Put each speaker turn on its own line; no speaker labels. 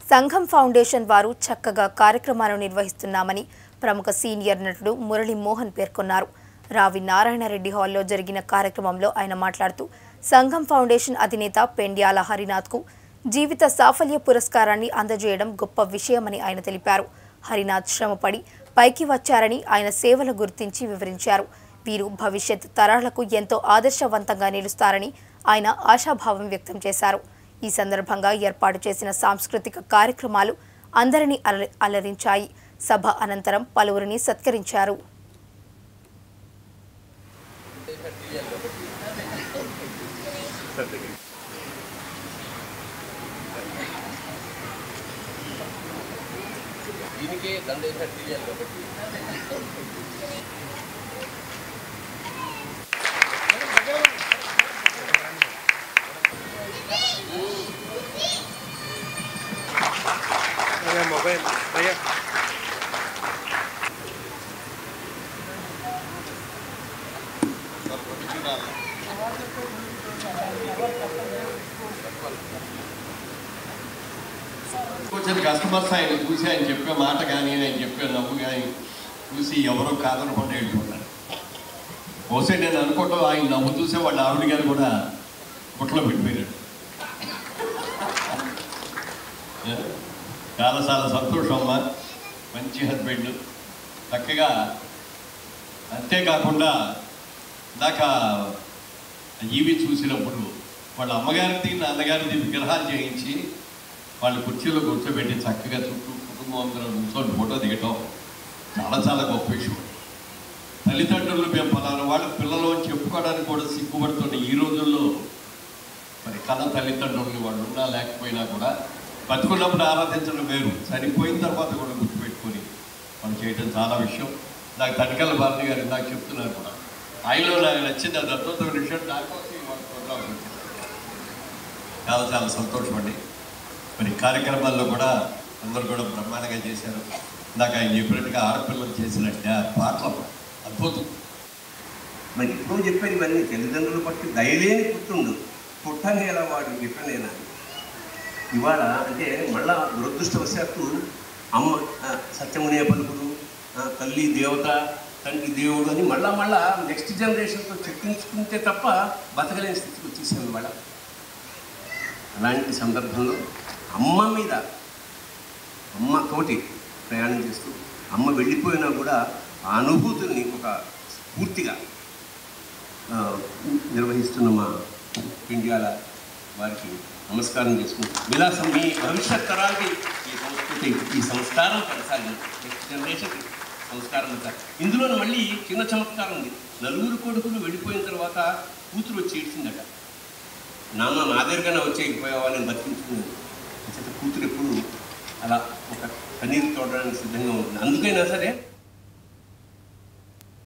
సంఘం ఫౌండేషన్ వారు చక్కగా కార్యక్రమాలు నిర్వహిస్తున్నామని ప్రముఖ సీనియర్ నటుడు మురళీ మోహన్ పేర్కొన్నారు రావి నారాయణరెడ్డి హాల్లో జరిగిన కార్యక్రమంలో ఆయన మాట్లాడుతూ సంఘం ఫౌండేషన్ అధినేత పెండ్యాల హరినాథ్కు జీవిత సాఫల్య పురస్కారాన్ని అందజేయడం గొప్ప విషయమని ఆయన తెలిపారు హరినాథ్ శ్రమపడి పైకి వచ్చారని ఆయన సేవలు గుర్తించి వివరించారు వీరు భవిష్యత్ తరాలకు ఎంతో ఆదర్శవంతంగా నిలుస్తారని ఆయన ఆశాభావం వ్యక్తం చేశారు ఈ సందర్భంగా ఏర్పాటు చేసిన సాంస్కృతిక కార్యక్రమాలు అందరినీ అల- అలరించాయి సభ అనంతరం పలువురిని సత్కరించారు
దీనికే దండేశ్వర తెలియాలి కాబట్టి
भैया मोबाइल भैया
కొంచెం కస్టమర్స్ ఆయన చూసి ఆయన చెప్పే మాట కానీ ఆయన చెప్పే నవ్వు కానీ చూసి ఎవరో కాదనకుండా వెళ్ళిపోతారు బహుశా నేను అనుకోవటం ఆయన నవ్వు చూసే వాళ్ళ ఆవిడ గారు కూడా బుట్టలో పెట్టిపోయాడు చాలా చాలా సంతోషం అమ్మా మంచి హస్బెండ్ చక్కగా అంతేకాకుండా ఇందాక ఈవి చూసినప్పుడు వాళ్ళ అమ్మగారిది నాన్నగారిది విగ్రహాలు చేయించి వాళ్ళు కుర్చీలో కూర్చోబెట్టి చక్కగా చుట్టూ కుటుంబం అందరూ కూర్చొని ఫోటో దిగటం చాలా చాలా గొప్ప విషయం తల్లిదండ్రులు మేము పలానా వాళ్ళ పిల్లలు అని చెప్పుకోవడానికి కూడా సిగ్గుపడుతున్న ఈ రోజుల్లో మరి కన్న తల్లిదండ్రులని వాళ్ళు ఉన్నా లేకపోయినా కూడా బతుకున్నప్పుడు ఆరాధించడం వేరు చనిపోయిన తర్వాత కూడా గుర్తుపెట్టుకొని మనం చేయడం చాలా విషయం నాకు తనికల భారతి గారు ఇందాక చెప్తున్నారు కూడా ఆయనలో నాకు నచ్చింది అది అద్భుతమైన విషయం దానికోసం ఇవాళ ప్రోగ్రాం పెట్టారు. చాలా చాలా సంతోషం అండి మరి కార్యక్రమాల్లో కూడా అందరూ కూడా బ్రహ్మాండంగా చేశారు ఇందాక ఆయన చెప్పినట్టుగా ఆడపిల్లలు చేసినట్టే ఆ పాటలు అద్భుతం
మరి ఇప్పుడు చెప్పాను ఇవన్నీ తల్లిదండ్రులు పట్టి దయలేని పుట్టుండు పుట్టని ఎలా వాడు చెప్పాను నేను ఇవాళ అంటే మళ్ళా దురదృష్టవశాత్తు అమ్మ ఆ, సత్యమునే పలుకుడు ఆ, తల్లి దేవత తండ్రి దేవుడు అని మళ్ళా మళ్ళా నెక్స్ట్ జనరేషన్తో చెప్పించుకుంటే తప్ప బతకలేని స్థితికి వచ్చేసాం ఇవాళ అలాంటి సందర్భంలో అమ్మ మీద అమ్మ తోటి ప్రయాణం చేస్తూ అమ్మ వెళ్ళిపోయినా కూడా ఆ అనుభూతుల్ని ఒక పూర్తిగా ఆ, నిర్వహిస్తున్న మా ఇండియాల వారికి నమస్కారం చేసుకుంటాం విలాసం మీ భవిష్యత్ తరాలకి ఈ సంస్కృతి ఈ సంస్కారం కొనసాగి నెక్స్ట్ జనరేషన్కి సంస్కారం అంటారు ఇందులో మళ్ళీ చిన్న చమత్కారం ఉంది నలుగురు కొడుకులు వెళ్ళిపోయిన తర్వాత కూతురు వచ్చి ఏడ్చిందట నాన్న నా దగ్గరగానే వచ్చేయకపోయావా నేను బతికించుకున్నాను అంచేత కూతురు ఎప్పుడు అలా ఒక కన్నీరు చూడడానికి సిద్ధంగా ఉంటుంది అందుకైనా సరే